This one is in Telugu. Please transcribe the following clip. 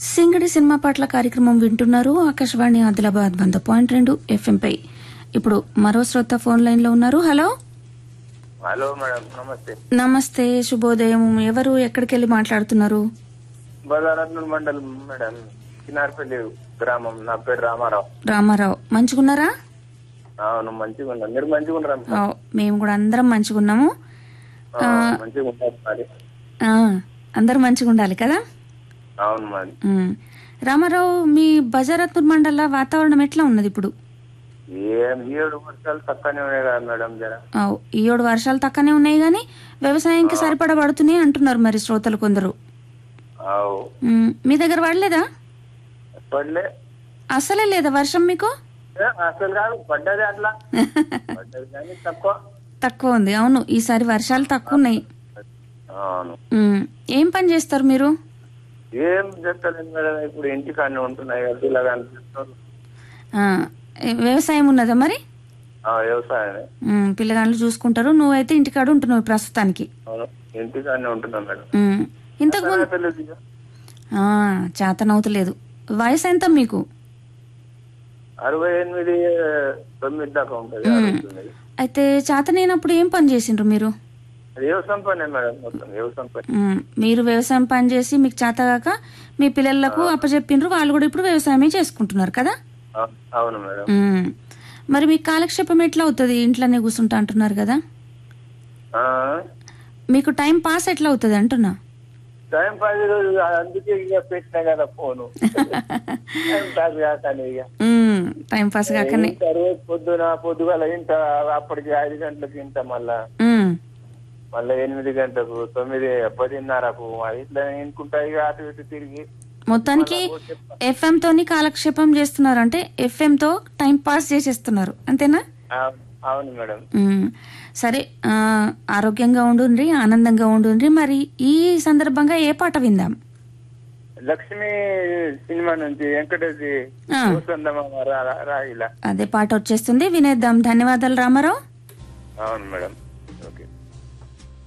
సింగడి సినిమా పాటల కార్యక్రమం వింటున్నారు ఆకాశవాణి ఆదిలాబాద్ వంద పాయింట్ రెండు ఎఫ్ఎంపై ఇప్పుడు మరో శ్రోత ఫోన్ లైన్ లో ఉన్నారు హలో హలో మేడం నమస్తే నమస్తే శుభోదయం ఎవరు ఎక్కడికి వెళ్ళి మాట్లాడుతున్నారు బదారత్నూర్ మండలం మేడం కినార్పల్లి గ్రామం నా పేరు రామారావు రామారావు మంచిగున్నారా అవును మంచిగా ఉన్నా మీరు మంచిగా ఉన్నారా ఆ, మేము కూడా అందరం మంచిగున్నాము ఆ, మంచిగా ఉన్నారు మరి ఆ, అందరం మంచిగా ఉండాలి కదా అవును మరి ఉమ్. రామారావు మీ బజారత్నూర్ మండల వాతావరణం ఎట్లా ఉన్నది ఇప్పుడు ఏం ఏడు వర్షాలు తక్కువనే ఉన్నాయి కదా మేడం జర ఆ, ఈ ఏడు వర్షాలు తక్కువనే ఉన్నాయి కానీ వ్యవసాయానికి సరిపడా పడుతున్నాయి అంటున్నారు మరి శ్రోతలు కొందరు అవు ఉమ్, మీ దగ్గర పడలేదా పడలే అసలే లేదా వర్షం మీకు ఏ, అసలు కాదు పడ్డది అట్లా పడ్డది కానీ తక్కువ తక్కువ ఉంది అవును ఈసారి వర్షాలు తక్కువ ఉన్నాయి అవును ఉమ్, ఏం పని చేస్తారు మీరు ఏం చెప్తలేదు మేడం ఇప్పుడు ఇంటికాడనే ఉంటున్నాయి కదా పిల్లగా అనిపిస్తుంది ఆ, ఏ- వ్యవసాయం ఉన్నదా మరి వ్యవసాయమే ఉమ్, పిల్లగాళ్ళు చూసుకుంటారు నువ్వైతే ఇంటికాడ ఉంటున్నావు ప్రస్తుతానికి అవును ఇంటికాడనే ఉంటున్నాం మేడం ఉమ్, ఇంతకు ముందు తెలియదు ఇక. ఆ, చేతనవుతలేదు వయసు ఎంత మీకు అరవై ఎనిమిది తొమ్మిది దాకా ఉంటుంది అరవై తొమ్మిది. అయితే చేతనైనప్పుడు ఏం పని చేసిండ్రు మీరు వ్యవసాయం పనే మేడం మొత్తం వ్యవసాయం పని ఉమ్, మీరు వ్యవసాయం పని చేసి మీకు చేతగాక మీ పిల్లలకు అప్పచెప్పిండ్రు వాళ్ళు కూడా ఇప్పుడు వ్యవసాయమే చేసుకుంటున్నారు కదా అవు- అవును మేడం ఉమ్, మరి మీ కాలక్షేపం ఎట్లా అవుతుంది ఇంట్లోనే కూర్చుంటా అంటున్నారు కదా ఆ, మీకు టైం పాస్ ఎట్లా అవుతుంది అంటున్నా టైం పది రోజులు అందుకే ఇక పెట్టినా కదా ఫోను టైం పాస్ కాకనే ఇక ఉమ్, టైం పాస్ కాకనే ఇంత రోజు పొద్దున పొద్దుగాల ఇంత అప్పటికి ఐదు గంటలకు ఇంత మళ్ళా ఉమ్, మళ్ళా ఎనిమిది గంటలకు తొమ్మిది పదిన్నరకు ఇట్లా ఇంకుంటా ఇక అటు ఇటు తిరిగి మొత్తానికి ఎఫ్ఎం తోని కాలక్షేపం చేస్తున్నారు అంటే ఎఫ్ఎం తో టైం పాస్ చేసేస్తున్నారు అంతేనా ఆ, అవును మేడం ఉమ్, సరే ఆ, ఆరోగ్యంగా ఉండుండ్రి ఆనందంగా ఉండుండ్రి మరి ఈ సందర్భంగా ఏ పాట విందాం లక్ష్మి సినిమా నుంచి వెంకటేష్ ఆ. రాయిలా అదే పాట వచ్చేస్తుంది వినేద్దాం ధన్యవాదాలు రామారావు అవును మేడం